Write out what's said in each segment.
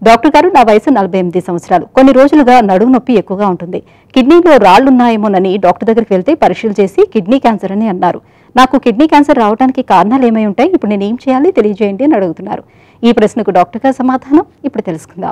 doctor గారు నా వయసు నలభై ఎనిమిది సంవత్సరాలు కొన్ని రోజులుగా నడుము నొప్పి ఎక్కువగా ఉంటుంది కిడ్నీలో రాళ్లున్నాయేమోనని డాక్టర్ దగ్గరికి వెళ్తే పరీక్షలు చేసి కిడ్నీ క్యాన్సర్ అని అన్నారు నాకు కిడ్నీ క్యాన్సర్ రావడానికి కారణాలు ఏమై ఉంటాయి ఇప్పుడు నేను ఏం చేయాలి తెలియజేయండి అని అడుగుతున్నారు ఈ ప్రశ్నకు డాక్టర్ గారి సమాధానం ఇప్పుడు తెలుసుకుందాం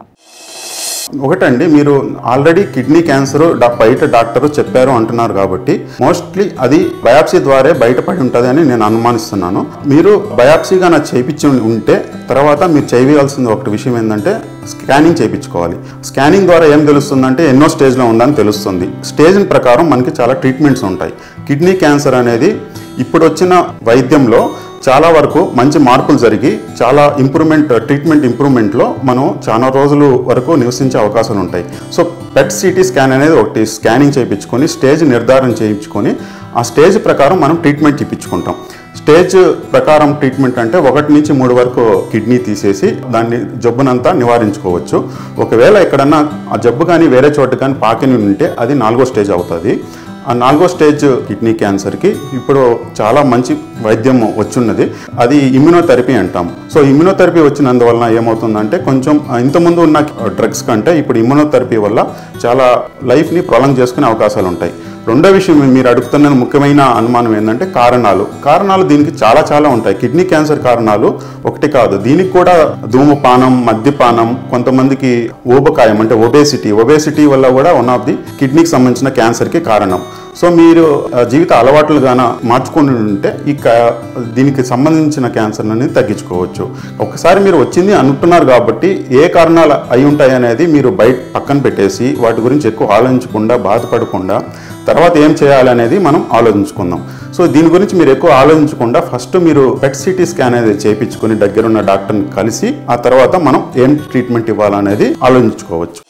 ఒకటండి మీరు ఆల్రెడీ కిడ్నీ క్యాన్సర్ డా- బయట డాక్టర్ చెప్పారు అంటున్నారు కాబట్టి మోస్ట్లీ అది బయాప్సీ ద్వారా బయటపడి ఉంటుంది అని నేను అనుమానిస్తున్నాను మీరు బయాప్సీగా నాకు చేయించి ఉంటే తర్వాత మీరు చేయవలసింది ఒకటి విషయం ఏంటంటే స్కానింగ్ చేయించుకోవాలి స్కానింగ్ ద్వారా ఏం తెలుస్తుందంటే ఎన్నో స్టేజ్లో ఉందని తెలుస్తుంది స్టేజ్ ప్రకారం మనకి చాలా ట్రీట్మెంట్స్ ఉంటాయి కిడ్నీ క్యాన్సర్ అనేది ఇప్పుడు వచ్చిన వైద్యంలో చాలా వరకు మంచి మార్పులు జరిగి చాలా ఇంప్రూవ్మెంట్ ట్రీట్మెంట్ ఇంప్రూవ్మెంట్లో మనం చాలా రోజులు వరకు నివసించే అవకాశాలు ఉంటాయి సో పెట్ సిటీ స్కాన్ అనేది ఒకటి స్కానింగ్ చేయించుకొని స్టేజ్ నిర్ధారణ చేయించుకొని ఆ స్టేజ్ ప్రకారం మనం ట్రీట్మెంట్ ఇప్పించుకుంటాం స్టేజ్ ప్రకారం ట్రీట్మెంట్ అంటే ఒకటి నుంచి మూడు వరకు కిడ్నీ తీసేసి దాన్ని జబ్బునంతా నివారించుకోవచ్చు ఒకవేళ ఎక్కడన్నా ఆ జబ్బు కానీ వేరే చోట కానీ పాకిని ఉంటే అది నాలుగో స్టేజ్ అవుతుంది ఆ నాలుగో స్టేజ్ కిడ్నీ క్యాన్సర్కి ఇప్పుడు చాలా మంచి వైద్యం వచ్చున్నది అది ఇమ్యునోథెరపీ అంటాం సో ఇమ్యునోథెరపీ వచ్చినందువలన ఏమవుతుందంటే కొంచెం ఆ, ఇంతకుముందు ఉన్న డ్రగ్స్ కంటే ఇప్పుడు ఇమ్యునోథెరపీ వల్ల చాలా లైఫ్ని ప్రొలాంగ్ చేసుకునే అవకాశాలు ఉంటాయి రెండో విషయం మీరు అడుగుతున్న ముఖ్యమైన అనుమానం ఏంటంటే కారణాలు కారణాలు దీనికి చాలా చాలా ఉంటాయి కిడ్నీ క్యాన్సర్ కారణాలు ఒకటి కాదు దీనికి కూడా ధూమపానం మద్యపానం కొంతమందికి ఊబకాయం అంటే ఒబేసిటీ ఒబేసిటీ వల్ల కూడా వన్ ఆఫ్ ది కిడ్నీకి సంబంధించిన క్యాన్సర్కి కారణం సో మీరు ఆ, జీవిత అలవాట్లు గాన మార్చుకుని ఉంటే ఈ క- దీనికి సంబంధించిన క్యాన్సర్ అనేది తగ్గించుకోవచ్చు ఒకసారి మీరు వచ్చింది అంటున్నారు కాబట్టి ఏ కారణాలు అయి ఉంటాయి అనేది మీరు బయట పక్కన పెట్టేసి వాటి గురించి ఎక్కువ ఆలోచించకుండా బాధపడకుండా తర్వాత ఏం చేయాలి అనేది మనం ఆలోచించుకుందాం సో దీని గురించి మీరు ఎక్కువ ఆలోచించకుండా ఫస్ట్ మీరు పెట్ సిటీ స్కాన్ అనేది చేయించుకుని దగ్గరున్న డాక్టర్ని కలిసి ఆ తర్వాత మనం ఏం ట్రీట్మెంట్ ఇవ్వాలనేది ఆలోచించుకోవచ్చు